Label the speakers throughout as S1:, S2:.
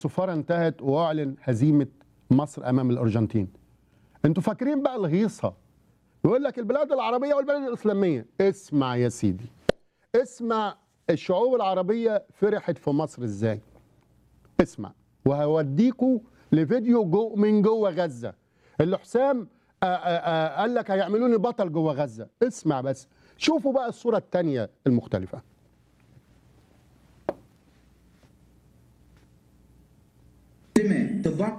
S1: السفاره انتهت واعلن هزيمه مصر امام الارجنتين انتوا فاكرين بقى الهيصه يقول لك البلاد العربيه والبلاد الاسلاميه اسمع يا سيدي اسمع الشعوب العربيه فرحت في مصر ازاي اسمع وهوديكوا لفيديو جو من جوه غزه اللي حسام آآ آآ قال لك هيعملوني بطل جوه غزه اسمع بس شوفوا بقى الصوره الثانيه المختلفه
S2: مسلمة تضع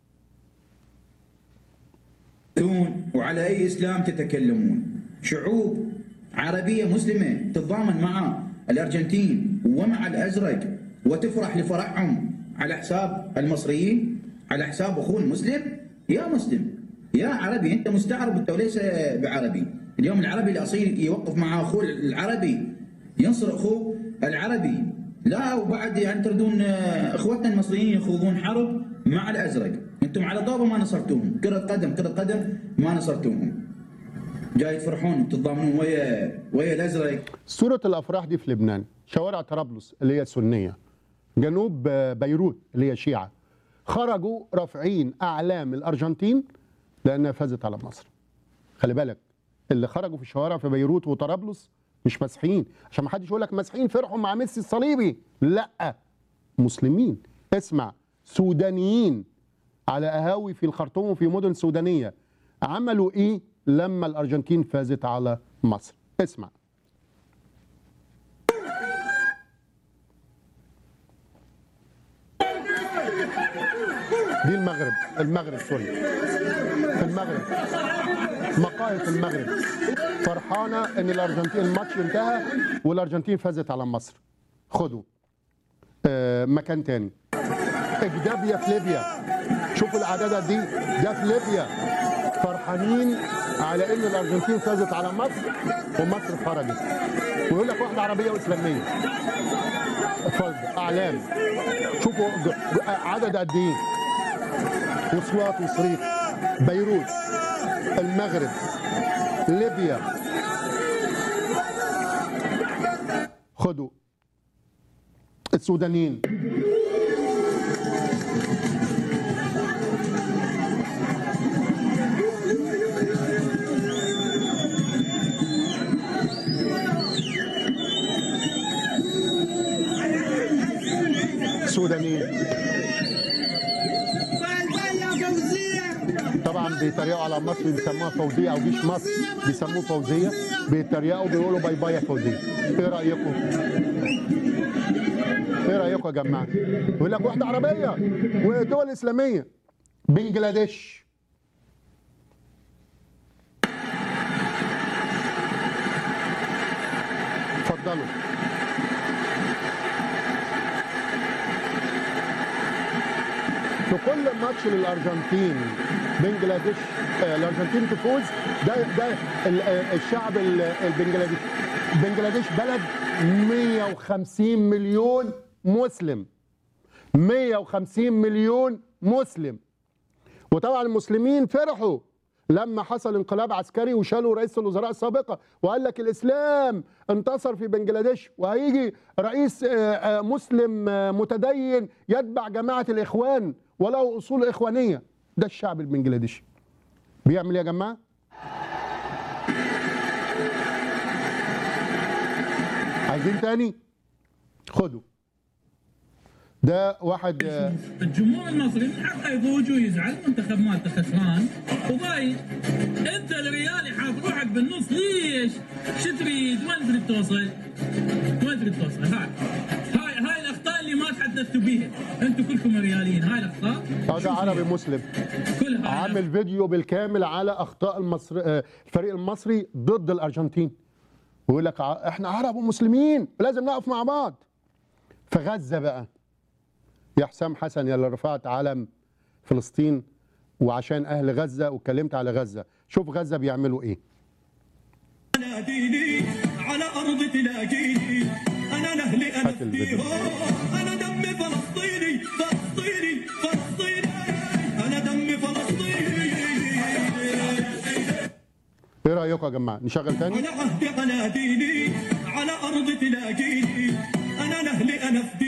S2: وعلى أي إسلام تتكلمون شعوب عربية مسلمة تتضامن مع الأرجنتين ومع الأزرق وتفرح لفرحهم على حساب المصريين على حساب أخوه المسلم يا مسلم يا عربي أنت مستعرب أنت وليس بعربي اليوم العربي الأصيل يوقف مع أخوه العربي ينصر أخوه العربي لا وبعد يعني تردون آه، اخوتنا المصريين يخوضون حرب مع الازرق انتم على طابه ما نصرتوهم كره قدم كره قدم ما نصرتوهم جاي تفرحون وتتضامنون ويا ويا الازرق
S1: صورة الأفراح دي في لبنان شوارع طرابلس اللي هي سنية جنوب آه، بيروت اللي هي شيعة خرجوا رافعين أعلام الأرجنتين لأنها فازت على مصر خلي بالك اللي خرجوا في الشوارع في بيروت وطرابلس مش مسيحيين عشان ما حدش يقول لك مسيحيين فرحوا مع ميسي الصليبي لا مسلمين اسمع سودانيين على قهاوي في الخرطوم وفي مدن سودانية عملوا ايه لما الأرجنتين فازت على مصر اسمع دي المغرب المغرب سوري في المغرب مقاهي في المغرب فرحانه ان الارجنتين الماتش انتهى والارجنتين فازت على مصر خدوا آه مكان تاني اجدابيا في ليبيا شوفوا الاعداد دي ده في ليبيا فرحانين على ان الارجنتين فازت على مصر ومصر خرجت ويقول لك واحده عربيه واسلاميه اتفضل اعلام شوفوا ج- ج- عدد قد ايه وصوات وصريخ بيروت المغرب ليبيا خدوا السودانيين السودانيين طبعا بيتريقوا على مصر بيسموها فوزيه او جيش مصر بيسموه فوزيه بيتريقوا بيقولوا باي باي يا فوزيه ايه رايكم؟ ايه رايكم يا جماعه؟ يقول لك واحده عربيه ودول اسلاميه بنجلاديش اتفضلوا في كل ماتش للارجنتين بنجلاديش آه، الارجنتين تفوز ده ده ال- آه، الشعب ال- البنجلاديش بنجلاديش بلد 150 مليون مسلم 150 مليون مسلم وطبعا المسلمين فرحوا لما حصل انقلاب عسكري وشالوا رئيس الوزراء السابقه وقال لك الاسلام انتصر في بنجلاديش وهيجي رئيس آه، آه، مسلم آه، متدين يتبع جماعه الاخوان وله اصول اخوانيه ده الشعب البنجلاديشي بيعمل ايه يا جماعه؟ عايزين تاني؟ خدوا ده واحد آه،
S3: الجمهور المصري من حقه يضوج ويزعل منتخب مالته خسران وضايق انت الريالي حاط روحك بالنص ليش؟ شو تريد؟ وين تريد توصل؟ وين تريد توصل؟ هاي هاي هاي الاخطاء اللي ما تحدثتوا بيها انتم كلكم رياليين هاي الاخطاء
S1: هذا عربي مسلم
S3: كلها
S1: عامل فيديو بالكامل على اخطاء المصر آه، الفريق المصري ضد الارجنتين ويقول لك ع- احنا عرب ومسلمين لازم نقف مع بعض في غزه بقى يا حسام حسن يا اللي رفعت علم فلسطين وعشان اهل غزه واتكلمت على غزه شوف غزه بيعملوا ايه
S4: على ديني على أرض تلاقيني أنا لأهلي أنا
S1: هات الفيديو.
S4: فيهم أنا دمي فلسطيني فلسطيني فلسطيني أنا دمي فلسطيني
S1: ايه رايكم يا جماعه نشغل تاني
S4: على عهدي على ديني على أرض تلاقيني أنا لأهلي أنا